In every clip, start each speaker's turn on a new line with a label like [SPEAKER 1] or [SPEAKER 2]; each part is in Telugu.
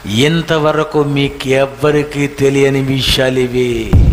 [SPEAKER 1] ఇంతవరకు మీకు ఎవ్వరికీ తెలియని విషయాలు ఇవి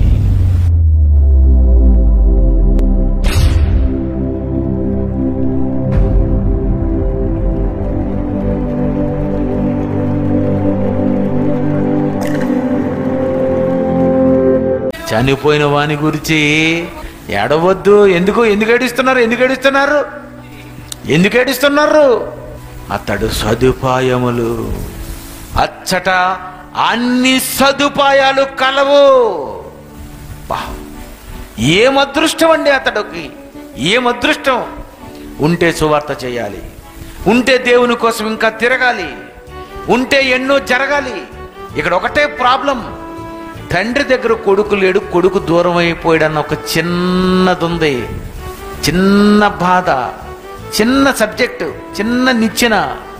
[SPEAKER 1] చనిపోయిన వాని గురించి ఏడవద్దు ఎందుకు ఎందుకు ఏడుస్తున్నారు ఎందుకు ఏడుస్తున్నారు ఎందుకు ఏడుస్తున్నారు అతడు సదుపాయములు అచ్చట అన్ని సదుపాయాలు కలవు బా, ఏం అదృష్టం అండి అతడికి ఏం అదృష్టం ఉంటే సువార్త చేయాలి ఉంటే దేవుని కోసం ఇంకా తిరగాలి ఉంటే ఎన్నో జరగాలి ఇక్కడ ఒకటే ప్రాబ్లం తండ్రి దగ్గర కొడుకు లేడు కొడుకు దూరం అయిపోయాడన్న ఒక చిన్నది ఉంది చిన్న బాధ చిన్న సబ్జెక్టు చిన్న నిచ్చెన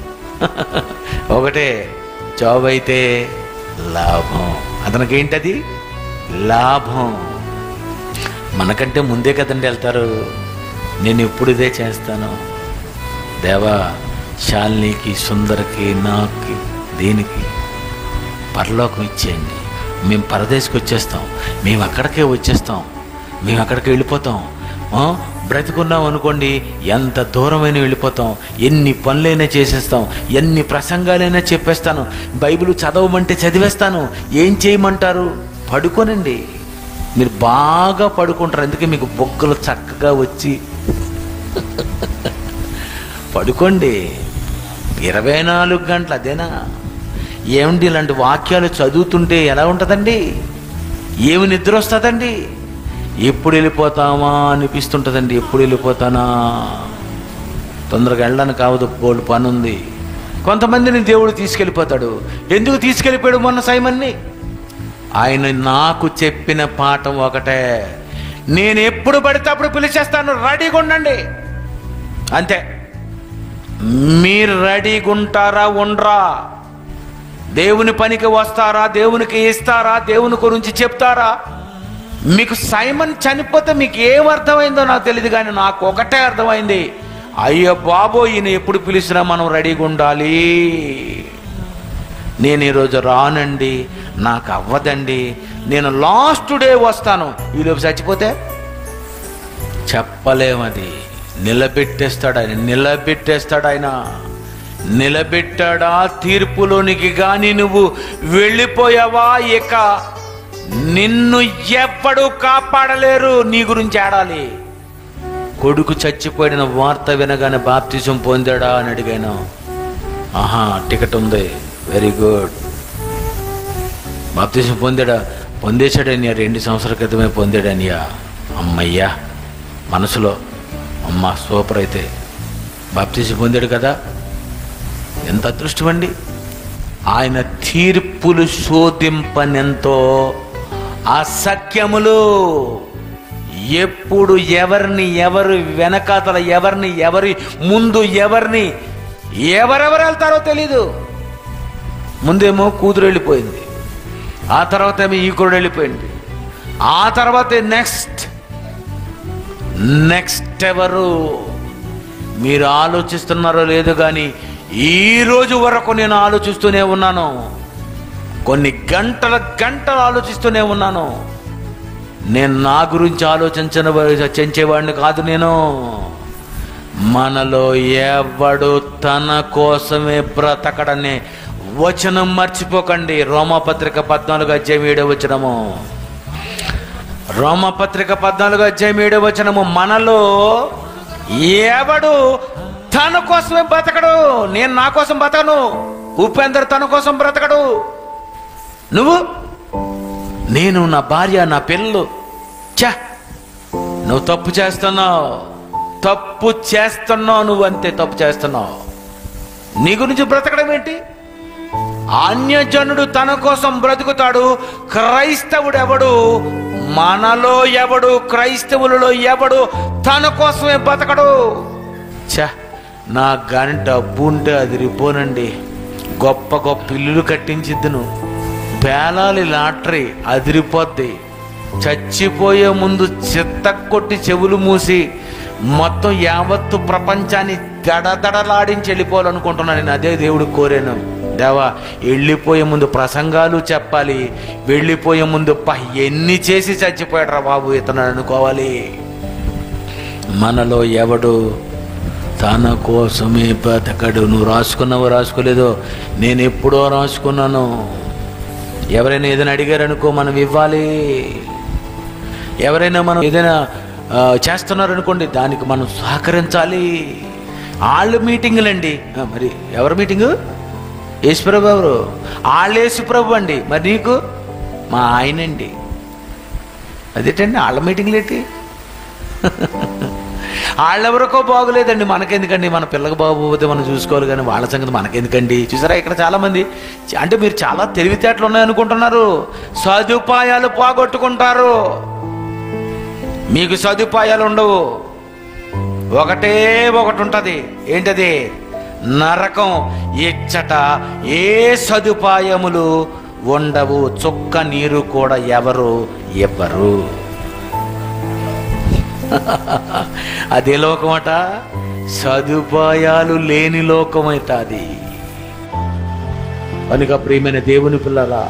[SPEAKER 1] ఒకటే జాబ్ అయితే లాభం అతనికి ఏంటది లాభం మనకంటే ముందే కదండి వెళ్తారు నేను ఎప్పుడు ఇదే చేస్తాను దేవా శాలినికి సుందరకి నాకు దీనికి పరలోకం ఇచ్చేయండి మేము పరదేశకు వచ్చేస్తాం మేము అక్కడికే వచ్చేస్తాం మేము అక్కడికి వెళ్ళిపోతాం ఆ? బ్రతికున్నాం అనుకోండి ఎంత దూరమైన వెళ్ళిపోతాం ఎన్ని పనులైనా చేసేస్తాం ఎన్ని ప్రసంగాలైనా చెప్పేస్తాను బైబిల్ చదవమంటే చదివేస్తాను ఏం చేయమంటారు పడుకోనండి మీరు బాగా పడుకుంటారు అందుకే మీకు బొగ్గలు చక్కగా వచ్చి పడుకోండి ఇరవై నాలుగు గంటలు అదేనా ఏమిటి ఇలాంటి వాక్యాలు చదువుతుంటే ఎలా ఉంటుందండి ఏమి నిద్ర వస్తుందండి ఎప్పుడు వెళ్ళిపోతామా అనిపిస్తుంటుందండి ఎప్పుడు వెళ్ళిపోతానా తొందరగా వెళ్ళడానికి కావదు బోల్డ్ పని ఉంది కొంతమందిని దేవుడు తీసుకెళ్ళిపోతాడు ఎందుకు తీసుకెళ్ళిపోయాడు మొన్న సైమన్ని ఆయన నాకు చెప్పిన పాఠం ఒకటే నేను ఎప్పుడు పడితే అప్పుడు పిలిచేస్తాను రెడీగా ఉండండి అంతే మీరు రెడీగా ఉంటారా ఉండరా దేవుని పనికి వస్తారా దేవునికి ఇస్తారా దేవుని గురించి చెప్తారా మీకు సైమన్ చనిపోతే మీకు ఏం అర్థమైందో నాకు తెలియదు కానీ నాకు ఒకటే అర్థమైంది అయ్యో బాబో ఈయన ఎప్పుడు పిలిచినా మనం రెడీగా ఉండాలి నేను ఈరోజు రానండి నాకు అవ్వదండి నేను లాస్ట్ డే వస్తాను ఈలోపు చచ్చిపోతే చెప్పలేమది నిలబెట్టేస్తాడు ఆయన నిలబెట్టేస్తాడు ఆయన నిలబెట్టాడా తీర్పులోనికి గాని నువ్వు వెళ్ళిపోయావా ఇక నిన్ను ఎవ్వడు కాపాడలేరు నీ గురించి ఆడాలి కొడుకు చచ్చిపోయిన వార్త వినగానే బాప్తిజం పొందాడా అని అడిగాను ఆహా టికెట్ ఉంది వెరీ గుడ్ బాప్తిజం పొందాడా పొందేశాడనియా రెండు సంవత్సరాల క్రితమే పొందాడనియా అమ్మయ్యా మనసులో అమ్మ సూపర్ అయితే బాప్తిజం పొందాడు కదా ఎంత అదృష్టం అండి ఆయన తీర్పులు శోధింపనెంతో అసఖ్యములు ఎప్పుడు ఎవరిని ఎవరు వెనకాతల ఎవరిని ఎవరి ముందు ఎవరిని ఎవరెవరు వెళ్తారో తెలీదు ముందేమో కూతురు వెళ్ళిపోయింది ఆ తర్వాత ఏమో ఈ కూడా వెళ్ళిపోయింది ఆ తర్వాత నెక్స్ట్ నెక్స్ట్ ఎవరు మీరు ఆలోచిస్తున్నారో లేదో కానీ ఈ రోజు వరకు నేను ఆలోచిస్తూనే ఉన్నాను కొన్ని గంటల గంటలు ఆలోచిస్తూనే ఉన్నాను నేను నా గురించి ఆలోచించిన చంచేవాడిని కాదు నేను మనలో ఎవడు తన కోసమే బ్రతకడనే వచనం మర్చిపోకండి రోమపత్రిక పద్నాలుగు అధ్యాయం ఏడో వచనము రోమపత్రిక పద్నాలుగు అధ్యాయం ఏడో వచనము మనలో ఎవడు తన కోసమే బ్రతకడు నేను నా కోసం బ్రతకను ఉపేందర్ తన కోసం బ్రతకడు నువ్వు నేను నా భార్య నా పిల్లలు చా నువ్వు తప్పు చేస్తున్నావు తప్పు చేస్తున్నావు నువ్వు అంతే తప్పు చేస్తున్నావు నీ గురించి బ్రతకడం ఏంటి అన్యజనుడు తన కోసం బ్రతుకుతాడు క్రైస్తవుడు ఎవడు మనలో ఎవడు క్రైస్తవులలో ఎవడు తన కోసమే బతకడు ఛ నా గాని డబ్బు ఉంటే అది రిపోనండి గొప్ప గొప్ప ఇల్లులు కట్టించిద్దును పేలాలి లాటరీ అదిరిపోద్ది చచ్చిపోయే ముందు చిత్త కొట్టి చెవులు మూసి మొత్తం యావత్తు ప్రపంచాన్ని దడదడలాడించి వెళ్ళిపోవాలనుకుంటున్నాను నేను అదే దేవుడు కోరాను దేవా వెళ్ళిపోయే ముందు ప్రసంగాలు చెప్పాలి వెళ్ళిపోయే ముందు ప ఎన్ని చేసి చచ్చిపోయాడు బాబు ఇతను అనుకోవాలి మనలో ఎవడు తన కోసమే బతకడు నువ్వు రాసుకున్నావో రాసుకోలేదో నేను ఎప్పుడో రాసుకున్నాను ఎవరైనా ఏదైనా అడిగారనుకో మనం ఇవ్వాలి ఎవరైనా మనం ఏదైనా ఆ, చేస్తున్నారనుకోండి దానికి మనం సహకరించాలి వాళ్ళు మీటింగులండి ఆ, మరి ఎవరు మీటింగు యేసుప్రభు ఎవరు వాళ్ళు యేసుప్రభు అండి మరి నీకు మా ఆయనండి అదేంటండి వాళ్ళ మీటింగ్లు ఏంటి వాళ్ళెవరికో బాగోలేదండి మనకెందుకండి మన పిల్లకి బాగోపోతే మనం చూసుకోవాలి కానీ వాళ్ళ సంగతి మనకెందుకండి చూసారా ఇక్కడ చాలా మంది చ- అంటే మీరు చాలా తెలివితేటలు ఉన్నాయనుకుంటున్నారు సదుపాయాలు పోగొట్టుకుంటారు మీకు సదుపాయాలు ఉండవు ఒకటే ఒకటి ఉంటుంది ఏంటది నరకం ఇచ్చట ఏ సదుపాయములు ఉండవు చుక్క నీరు కూడా ఎవరు ఇవ్వరు అదే లోకమట సదుపాయాలు లేని లోకమట అది కనుక ప్రియమైన దేవుని పిల్లరా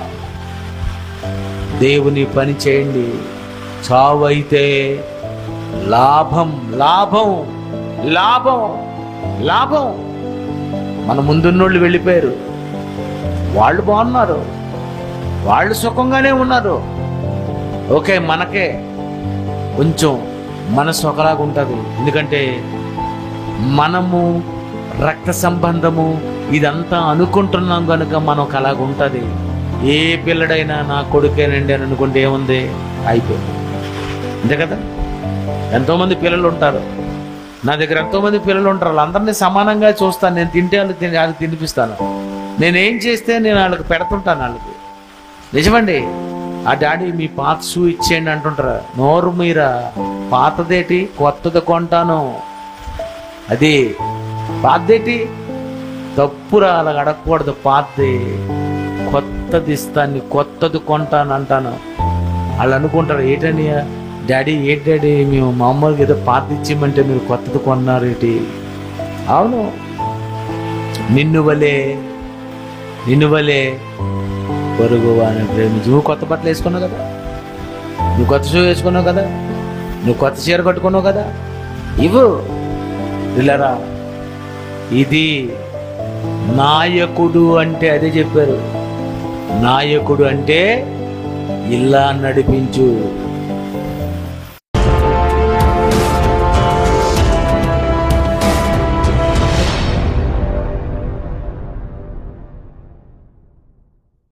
[SPEAKER 1] దేవుని పని చేయండి చావు అయితే లాభం లాభం లాభం లాభం మన ముందున్నోళ్ళు వెళ్ళిపోయారు వాళ్ళు బాగున్నారు వాళ్ళు సుఖంగానే ఉన్నారు ఓకే మనకే కొంచెం మనసు ఒకలాగా ఉంటుంది ఎందుకంటే మనము రక్త సంబంధము ఇదంతా అనుకుంటున్నాం కనుక మనకు అలాగ ఉంటుంది ఏ పిల్లడైనా నా కొడుకేనండి అని అనుకుంటే ఏముంది అయిపోయింది అంతే కదా ఎంతోమంది పిల్లలు ఉంటారు నా దగ్గర ఎంతోమంది పిల్లలు ఉంటారు వాళ్ళందరినీ సమానంగా చూస్తాను నేను తింటే వాళ్ళు తిని వాళ్ళకి తినిపిస్తాను నేనేం చేస్తే నేను వాళ్ళకి పెడుతుంటాను వాళ్ళకి నిజమండి ఆ డాడీ మీ పాత షూ ఇచ్చేయండి అంటుంటారా నోరు మీరా పాతదేటి కొత్తది కొంటాను అది పాతదేటి తప్పురా అలా అడగకూడదు పాతది కొత్తది ఇస్తాను కొత్తది కొంటాను అంటాను వాళ్ళు అనుకుంటారు ఏంటని డాడీ ఏంటి డాడీ మేము మామూలుగా ఏదో పాత ఇచ్చేయమంటే మీరు కొత్తది కొన్నారు ఏంటి అవును నిన్ను వలే నిన్ను వలే పొరుగు వాని ప్రేమించి నువ్వు కొత్త బట్టలు వేసుకున్నావు కదా నువ్వు కొత్త షూ వేసుకున్నావు కదా నువ్వు కొత్త చీర కట్టుకున్నావు కదా ఇవ్వు పిల్లరా ఇది నాయకుడు అంటే అదే చెప్పారు నాయకుడు అంటే ఇల్లా నడిపించు